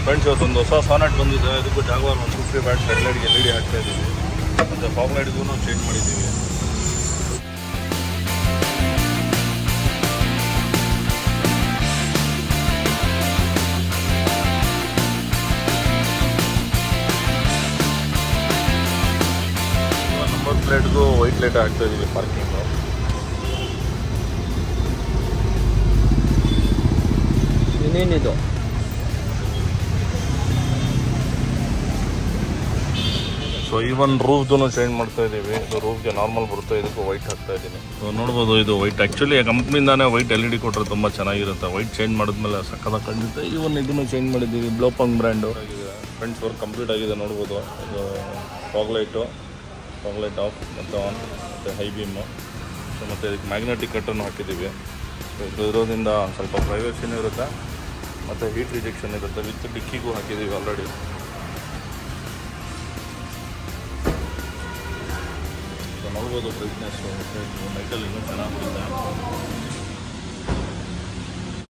friends ಇವತ್ತೊಂದು ಹೊಸ sonnet ಬಂದಿದೆ ಇದಕ್ಕೂ ಜಾಗವಾರ್ ಒಂದು ಫಿಫ್ಟಿ ಬ್ಯಾಟ್ಸ್ ಹೆಡ್ಲೈಟ್ಗೆ ಎಲ್ ಇ ಡಿ ಹಾಕ್ತಾ ಇದ್ದೀವಿ ಮತ್ತು ಫಾಗ್ ಲೈಟ್ಗೂ ಚೇಂಜ್ ಮಾಡಿದ್ದೀವಿ ನಂಬರ್ ಪ್ಲೇಟ್ಗೂ ವೈಟ್ ಲೈಟ್ ಹಾಕ್ತಾ ಇದ್ದೀವಿ ಪಾರ್ಕಿಂಗು ಇನ್ನೇನಿದು ಸೊ ಈವನ್ ರೂಫ್ದು ಚೇಂಜ್ ಮಾಡ್ತಾ ಇದ್ದೀವಿ ಇದು ರೂಫ್ಗೆ ನಾರ್ಮಲ್ ಬರುತ್ತೆ ಇದಕ್ಕೂ ವೈಟ್ ಹಾಕ್ತಾ ಇದ್ದೀನಿ ಸೊ ನೋಡ್ಬೋದು ಇದು ವೈಟ್ ಆ್ಯಕ್ಚುಲಿ ಕಂಪ್ನಿಯಿಂದಾನೇ ವೈಟ್ ಎಲ್ ಇ ಡಿ ಕೊಟ್ಟರೆ ತುಂಬ ಚೆನ್ನಾಗಿರುತ್ತೆ ವೈಟ್ ಚೇಂಜ್ ಮಾಡಿದ್ಮೇಲೆ ಸಕ್ಕದಾಗ ಕಂಡಿರುತ್ತೆ ಈವನ್ ಇದನ್ನು ಚೇಂಜ್ ಮಾಡಿದ್ದೀವಿ ಬ್ಲೋಪಂಗ್ ಬ್ರ್ಯಾಂಡು ಫ್ರಂಟ್ ವರ್ಕ್ ಕಂಪ್ಲೀಟ್ ಆಗಿದೆ ನೋಡ್ಬೋದು ಇದು fog light fog light off ಮತ್ತು ಆನ್ ಮತ್ತು ಹೈ ಬೀಮು ಸೊ ಮತ್ತು ಇದಕ್ಕೆ ಮ್ಯಾಗ್ನೆಟಿಕ್ ಕಟ್ಟನ್ನು ಹಾಕಿದ್ದೀವಿ ಸೊ ಇದು ಇರೋದ್ರಿಂದ ಸ್ವಲ್ಪ ಪ್ರೈವೇಸಿನೂ ಇರುತ್ತೆ ಮತ್ತು ಹೀಟ್ ರಿಜೆಕ್ಷನ್ ಇರುತ್ತೆ ವಿತ್ ಡಿಕ್ಕಿಗೂ ಹಾಕಿದ್ದೀವಿ ಆಲ್ರೆಡಿ ಸೊ ನೋಡ್ಬೋದು ಬ್ರೈಟ್ನೆಸ್ಸು ನೈಟಲ್ಲಿ ಇನ್ನೂ ಚೆನ್ನಾಗಿ ಬರುತ್ತೆ